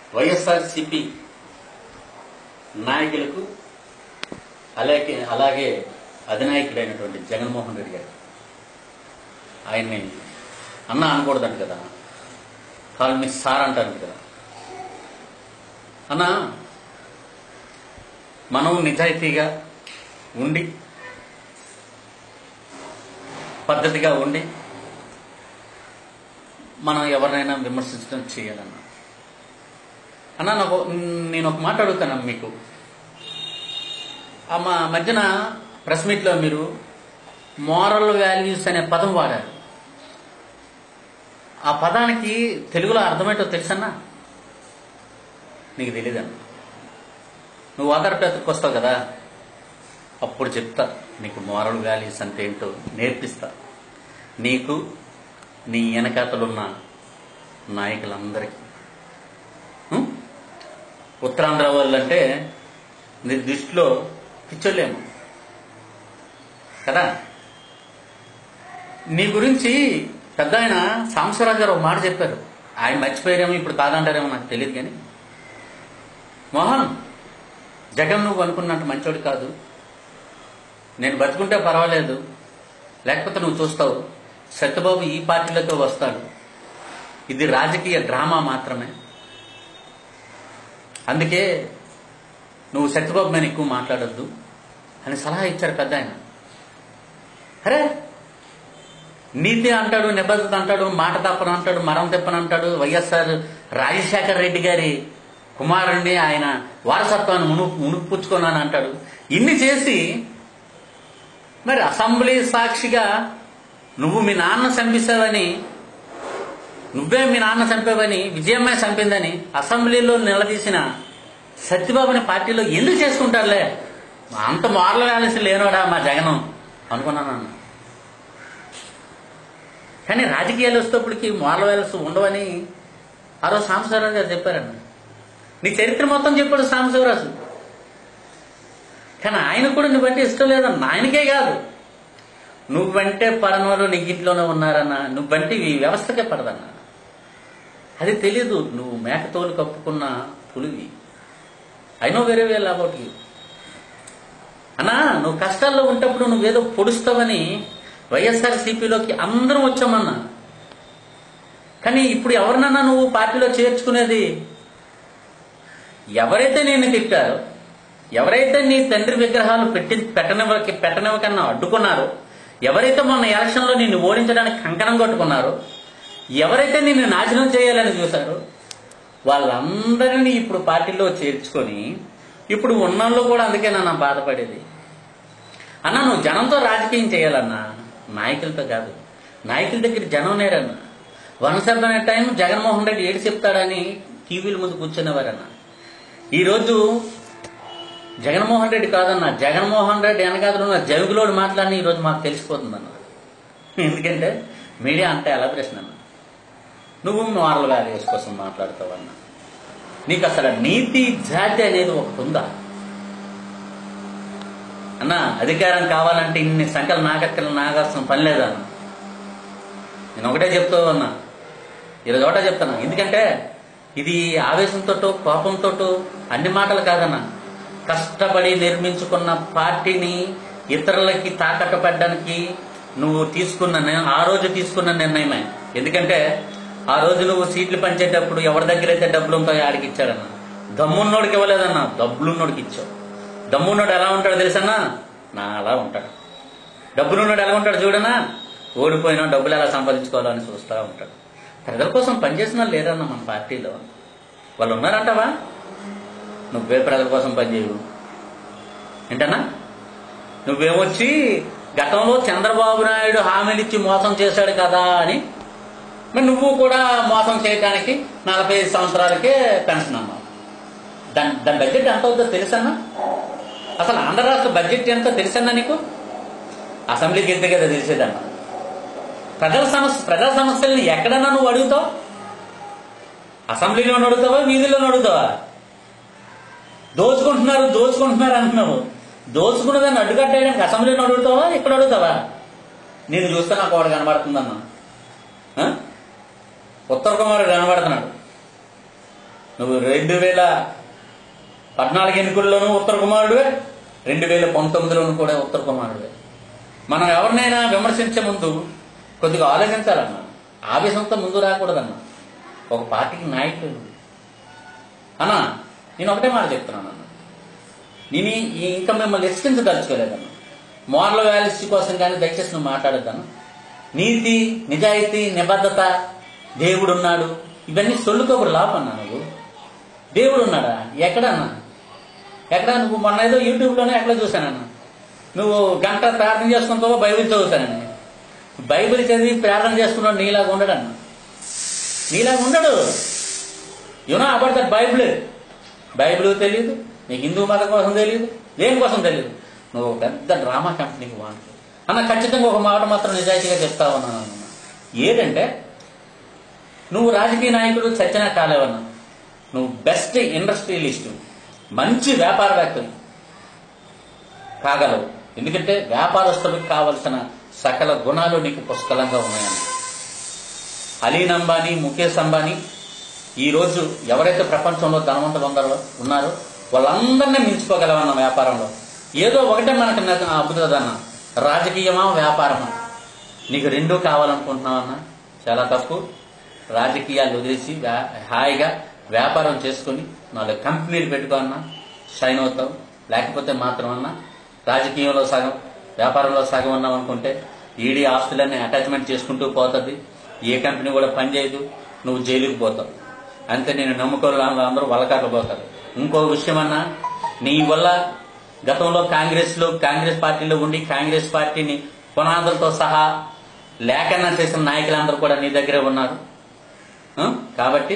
వైఎస్ఆర్సిపి నాయకులకు అలాగే అలాగే అధినాయకుడైనటువంటి జగన్మోహన్ రెడ్డి గారు ఆయన్ని అన్న అనకూడదంట కదా కాల్ మీ సార్ అంటారు కదా అన్న మనం నిజాయితీగా ఉండి పద్ధతిగా ఉండి మనం ఎవరినైనా విమర్శించడం చేయాలన్న అన్న నాకు నేను ఒక మాట అడుగుతాను మీకు ఆ మా మధ్యన ప్రెస్ మీట్లో మీరు మోరల్ వాల్యూస్ అనే పదం వాడారు ఆ పదానికి తెలుగులో అర్థమేంటో తెలుసన్నా నీకు తెలియదన్న నువ్వు ఆధారపేతకు వస్తావు కదా అప్పుడు చెప్తా నీకు మోరల్ వాల్యూస్ అంటే ఏంటో నేర్పిస్తా నీకు నీ వెనకాతలున్న నాయకులందరికీ ఉం? ఉత్తరాంధ్ర వాళ్ళు అంటే నీ దృష్టిలో పిచ్చోళ్ళేమో కదా నీ గురించి పెద్ద ఆయన సాంబశివరాజు గారు ఒక మాట చెప్పారు ఆయన మర్చిపోయారేమో ఇప్పుడు కాదంటారేమో నాకు తెలియదు కానీ మోహన్ జగన్ నువ్వు అనుకున్నట్టు మంచోడు కాదు నేను బతుకుంటే పర్వాలేదు లేకపోతే నువ్వు చూస్తావు సత్యబాబు ఈ పార్టీలతో వస్తాడు ఇది రాజకీయ డ్రామా మాత్రమే అందుకే నువ్వు సత్యబాబు మీద ఎక్కువ మాట్లాడొద్దు అని సలహా ఇచ్చారు పెద్ద ఆయన అరే నీతి అంటాడు నిబద్ధత అంటాడు మాట తప్పను అంటాడు మరం తెప్పను అంటాడు వైఎస్ఆర్ రాజశేఖర రెడ్డి గారి కుమారుణ్ణి ఆయన వారసత్వాన్ని మును మునుపుచ్చుకున్నాను అంటాడు ఇన్ని చేసి మరి అసెంబ్లీ సాక్షిగా నువ్వు మీ నాన్న చంపిస్తావని నువ్వే మీ నాన్న చంపావని విజయమ్మే చంపిందని అసెంబ్లీలో నిలదీసిన సత్యబాబుని పార్టీలో ఎందుకు చేసుకుంటారులే అంత మోరల్ వ్యాలెన్స్ లేనోడా మా జగనం అనుకున్నాను అన్న కానీ రాజకీయాలు వచ్చేటప్పటికి మోరల్ వ్యాలెన్స్ ఉండవని ఆ రోజు సాంబశివరాజు గారు చెప్పారన్న నీ చరిత్ర మొత్తం చెప్పాడు సాంబశివరాజు కానీ ఆయన కూడా నువ్వంటే ఇష్టం లేదన్న ఆయనకే కాదు నువ్వంటే పడనవారు నీ ఇంట్లోనే ఉన్నారన్న నువ్వంటే ఈ వ్యవస్థకే పడదన్న అది తెలీదు నువ్వు మేకతోలు కప్పుకున్న పులివి I know very well about you అన్నా నువ్వు కష్టాల్లో ఉంటప్పుడు నువ్వేదో పొడుస్తావని వైఎస్ఆర్ సిపిలోకి అందరం వచ్చామన్నా కానీ ఇప్పుడు ఎవరినన్నా నువ్వు పార్టీలో చేర్చుకునేది ఎవరైతే నేను తిట్టారో ఎవరైతే నీ తండ్రి విగ్రహాలు పెట్టి పెట్టనివ్వకి పెట్టనివ్వకన్నా అడ్డుకున్నారో ఎవరైతే మొన్న ఎలక్షన్లో నిన్ను ఓడించడానికి కంకణం కొట్టుకున్నారో ఎవరైతే నిన్ను నాశనం చేయాలని చూశారో వాళ్ళందరినీ ఇప్పుడు పార్టీలో చేర్చుకొని ఇప్పుడు ఉన్నోళ్ళు కూడా అందుకే నన్ను బాధపడేది అన్న నువ్వు జనంతో రాజకీయం చేయాలన్నా నాయకులతో కాదు నాయకుల దగ్గర జనం నేరన్న వన్స్ అనే టైం జగన్మోహన్ రెడ్డి ఏడు చెప్తాడని టీవీల ముందు కూర్చునేవారన్న ఈరోజు జగన్మోహన్ రెడ్డి కాదన్న జగన్మోహన్ రెడ్డి వెనకాతలు ఉన్న జరుగులోడు మాట్లాడిన ఈరోజు మాకు తెలిసిపోతుందన్న ఎందుకంటే మీడియా అంతా ఎలా ప్రశ్న అన్న నువ్వు మోరల్ వాల్యూస్ కోసం మాట్లాడతావన్న నీకు అసలు నీతి జాతి అనేది ఒకటి ఉందా అన్న అధికారం కావాలంటే ఇన్ని సంఖ్యలు నాకక్కలు నాగాల్సిన పని లేదా అన్న నేను ఒకటే చెప్తూ ఉన్నా ఈరోజు ఒకటే చెప్తాను ఎందుకంటే ఇది ఆవేశంతో కోపంతో అన్ని మాటలు కాదన్న కష్టపడి నిర్మించుకున్న పార్టీని ఇతరులకి తాకట్టు పెట్టడానికి నువ్వు తీసుకున్న నిర్- ఆ రోజు తీసుకున్న నిర్ణయమే ఎందుకంటే ఆ రోజు నువ్వు సీట్లు పంచేటప్పుడు ఎవరి దగ్గర అయితే డబ్బులు ఉంటాయో ఆడికి ఇచ్చాడన్న దమ్మున్నోడికి ఇవ్వలేదన్న డబ్బులున్నోడికి ఇచ్చావు దమ్మున్నోడు ఎలా ఉంటాడో తెలుసన్నా నా అలా ఉంటాడు డబ్బులున్నోడు ఎలా ఉంటాడు చూడనా ఓడిపోయినా డబ్బులు ఎలా సంపాదించుకోవాలో అని చూస్తూ ఉంటాడు ప్రజల కోసం పనిచేసిన వాళ్ళు లేరన్న మన పార్టీలో వాళ్ళు ఉన్నారంటావా నువ్వే ప్రజల కోసం పనిచేయవు ఏంటన్నా నువ్వేమొచ్చి గతంలో చంద్రబాబు నాయుడు హామీలు ఇచ్చి మోసం చేశాడు కదా అని మరి నువ్వు కూడా మోసం చేయడానికి నలభై ఐదు సంవత్సరాలకే పెన్షన్ అన్నావు దాని దాని బడ్జెట్ ఎంత అవుతుందో తెలుసన్నా అసలు ఆంధ్ర రాష్ట్ర బడ్జెట్ ఎంతో తెలుసన్నా నీకు అసెంబ్లీకి వెళ్తే కదా తెలిసేదన్నా ప్రజల సమస్య ప్రజల సమస్యల్ని ఎక్కడన్నా నువ్వు అడుగుతావు అసెంబ్లీలో అడుగుతావా వీధుల్లో అడుగుతావా దోచుకుంటున్నారు దోచుకుంటున్నారు అంటున్నావు దోచుకున్నదాన్ని అడ్డుకట్టేయడానికి అసెంబ్లీలో అడుగుతావా ఇక్కడ అడుగుతావా నేను చూస్తే నాకు వాడు కనబడుతుందన్న ఆ? ఉత్తర కుమారుడు కనబడుతున్నాడు నువ్వు రెండు వేల పద్నాలుగు ఎన్నికల్లోనూ ఉత్తర కుమారుడువే రెండు వేల పంతొమ్మిదిలోనూ కూడా ఉత్తర కుమారుడువే మనం ఎవరినైనా విమర్శించే ముందు కొద్దిగా ఆలోచించాలన్నా ఆవేశంతో ముందు రాకూడదన్నా ఒక పార్టీకి నాయకుడు అన్నా నేను ఒకటే మాట చెప్తున్నాను అన్న నేను ఈ- ఈ ఇంకా మిమ్మల్ని హెచ్చరించదలుచుకోలేదన్న మోరల్ వాల్యూస్ కోసం కానీ దయచేసి నువ్వు మాట్లాడొద్దన్న నీతి నిజాయితీ నిబద్ధత దేవుడు ఉన్నాడు ఇవన్నీ సొల్లుతో ఒక లాపన్నా నువ్వు దేవుడు ఉన్నాడా ఎక్కడన్నా ఎక్కడ నువ్వు మొన్న ఏదో యూట్యూబ్లోనే ఎక్కడ చూశానన్న నువ్వు గంట ప్రార్థన చేసుకుంటావో బైబిల్ చదువుతానని బైబిల్ చదివి ప్రార్థన చేసుకున్నాడు నీలాగా ఉండడన్న నీలాగా ఉండడు you know about that Bible Bible తెలియదు నీకు హిందూ మతం కోసం తెలియదు దేని కోసం తెలియదు నువ్వు ఒక పెద్ద డ్రామా కంపెనీకి వాడు అన్న ఖచ్చితంగా ఒక మాట మాత్రం నిజాయితీగా చెప్తా ఉన్నాను అన్న ఏంటంటే నువ్వు రాజకీయ నాయకుడు చచ్చిన కాలేవన్నా నువ్వు బెస్ట్ ఇండస్ట్రియలిస్టు మంచి వ్యాపారవేత్తలు కాగలవు ఎందుకంటే వ్యాపారస్తులకు కావలసిన సకల గుణాలు నీకు పుష్కలంగా ఉన్నాయని అలీన్ అంబానీ ముఖేష్ అంబానీ ఈ రోజు ఎవరైతే ప్రపంచంలో ధనవంతులు ఉన్నారో ఉన్నారో వాళ్ళందరినీ మించుకోగలవన్న వ్యాపారంలో ఏదో ఒకటే మనకు నాకు అబ్బుతుందన్న రాజకీయమా వ్యాపారమా నీకు రెండూ కావాలనుకుంటున్నావన్నా చాలా తప్పు రాజకీయాలు వదిలేసి వ్యా- హాయిగా వ్యాపారం చేసుకొని నాలుగు కంపెనీలు పెట్టుకోన్నా షైన్ అవుతావు లేకపోతే మాత్రం అన్నా రాజకీయంలో సగం వ్యాపారంలో సగం ఉన్నాం అనుకుంటే ఈడీ ఆస్తులన్నీ అటాచ్మెంట్ చేసుకుంటూ పోతుంది ఏ కంపెనీ కూడా పనిచేయదు నువ్వు జైలుకి పోతావు అంతే నేను నమ్ముకోవాలి అందరూ వలకాకపోతారు ఇంకో విషయం అన్నా నీ వల్ల గతంలో కాంగ్రెస్ లో కాంగ్రెస్ పార్టీలో ఉండి కాంగ్రెస్ పార్టీని పునాదులతో సహా లేఖన చేసిన నాయకులందరూ కూడా నీ దగ్గరే ఉన్నారు ఆ? కాబట్టి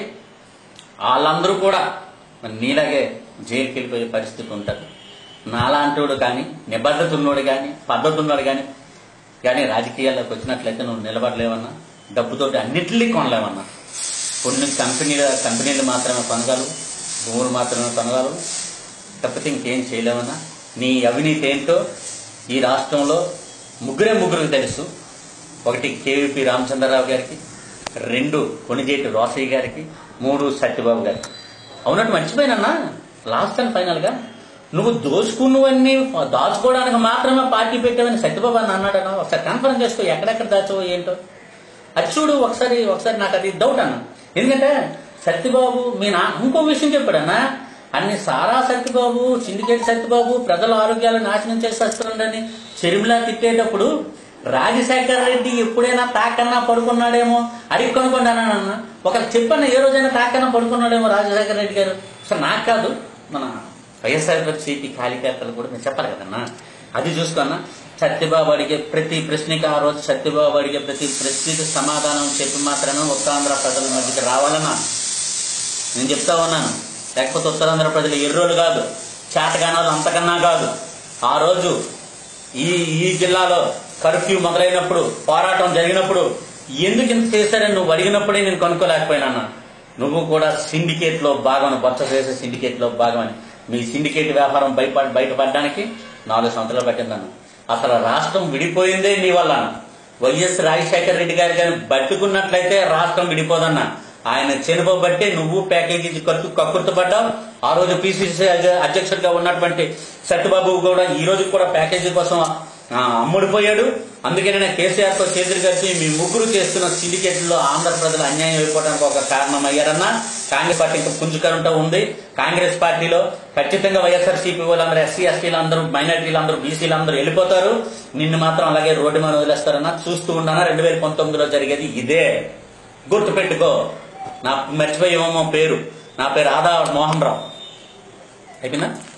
వాళ్ళందరూ కూడా మరి నీలాగే జైలుకి వెళ్ళిపోయే పరిస్థితి ఉంటుంది నాలాంటోడు కానీ నిబద్ధత ఉన్నోడు కానీ పద్ధతి ఉన్నోడు కానీ కానీ రాజకీయాల్లోకి వచ్చినట్లయితే నువ్వు నిలబడలేవన్నా డబ్బుతోటి అన్నిటినీ కొనలేవన్నా కొన్ని కంపెనీల కంపెనీలు మాత్రమే కొనగలవు భూములు మాత్రమే కొనగలవు తప్పితే ఇంకేం చేయలేవన్నా నీ అవినీతి ఏంటో ఈ రాష్ట్రంలో ముగ్గురే ముగ్గురికి తెలుసు ఒకటి కేవీపీ రామచంద్రరావు గారికి రెండు కొనిజేటి రోసయ్య గారికి మూడు సత్యబాబు గారికి అవునట్టు మర్చిపోయినన్నా లాస్ట్ అండ్ ఫైనల్ గా నువ్వు దోచుకున్నవన్నీ దాచుకోవడానికి మాత్రమే పార్టీ పెట్టావని సత్యబాబు అని అన్నాడన్నా ఒకసారి కన్ఫర్మ్ చేసుకో ఎక్కడెక్కడ దాచావో ఏంటో అది చూడు ఒకసారి ఒకసారి నాకు అది డౌట్ అన్న ఎందుకంటే సత్యబాబు మీ నా ఇంకో విషయం చెప్పాడన్నా అన్ని సారా సత్యబాబు సిండికేట్ సత్యబాబు ప్రజల ఆరోగ్యాలు నాశనం చేసేస్తాడని చెరువులా తిట్టేటప్పుడు రాజశేఖర రెడ్డి ఎప్పుడైనా తాకన్నా పడుకున్నాడేమో అడిగి కొనుక్కుంటానన్న ఒకరు చెప్పన్న ఏ రోజైనా తాకన్నా పడుకున్నాడేమో రాజశేఖర రెడ్డి గారు సో నాకు కాదు మన వైఎస్ఆర్సీపీ కార్యకర్తలు కూడా నేను చెప్పాలి కదన్నా అది చూసుకున్నా సత్యబాబు అడిగే ప్రతి ప్రశ్నకి ఆ రోజు సత్యబాబు అడిగే ప్రతి ప్రశ్నకి సమాధానం చెప్పి మాత్రమే ఉత్తరాంధ్ర ప్రజల మధ్యకి రావాలన్నా నేను చెప్తా ఉన్నాను లేకపోతే ఉత్తరాంధ్ర ప్రజలు ఎర్రోలు కాదు చేతగానాలు అంతకన్నా కాదు ఆ రోజు ఈ ఈ జిల్లాలో కర్ఫ్యూ మొదలైనప్పుడు పోరాటం జరిగినప్పుడు ఎందుకు ఇంత చేశారని నువ్వు అడిగినప్పుడే నేను కనుక్కోలేకపోయినా నువ్వు కూడా సిండికేట్ లో భాగం బొత్స చేసే సిండికేట్ లో భాగమని మీ సిండికేట్ వ్యవహారం బయట బయటపడడానికి నాలుగు సంవత్సరాలు పట్టిందన్న అసలు రాష్ట్రం విడిపోయిందే నీ వల్ల వైఎస్ రాజశేఖర రెడ్డి గారి గారిని పట్టుకున్నట్లయితే రాష్ట్రం విడిపోదన్న ఆయన చనిపోబట్టే నువ్వు ప్యాకేజీ ఖర్చు కక్కుర్తపడ్డావు ఆ రోజు పిసిసి అధ్యక్షుడిగా ఉన్నటువంటి సత్యబాబు కూడా ఈ రోజు కూడా ప్యాకేజీ కోసం ఆ, అమ్ముడిపోయాడు అందుకే నేను కేసీఆర్ తో చేతులు కలిపి మీ ముగ్గురు చేస్తున్న సిండికేట్లో ఆంధ్ర ప్రజలు అన్యాయం అయిపోవడానికి ఒక కారణం అయ్యారన్న కాంగ్రెస్ పార్టీ ఇంకా పుంజుకరంతో ఉంది కాంగ్రెస్ పార్టీలో ఖచ్చితంగా వైఎస్ఆర్సీపీ వాళ్ళందరూ ఎస్సీ ఎస్టీలు అందరూ మైనార్టీలు అందరూ బీసీలు అందరూ వెళ్ళిపోతారు నిన్ను మాత్రం అలాగే రోడ్డు మీద వదిలేస్తారన్న చూస్తూ ఉన్నానా రెండు వేల పంతొమ్మిదిలో జరిగేది ఇదే గుర్తుపెట్టుకో నా మర్చిపోయేమో పేరు నా పేరు ఆదా మోహన్ రావు అయిపోయిందా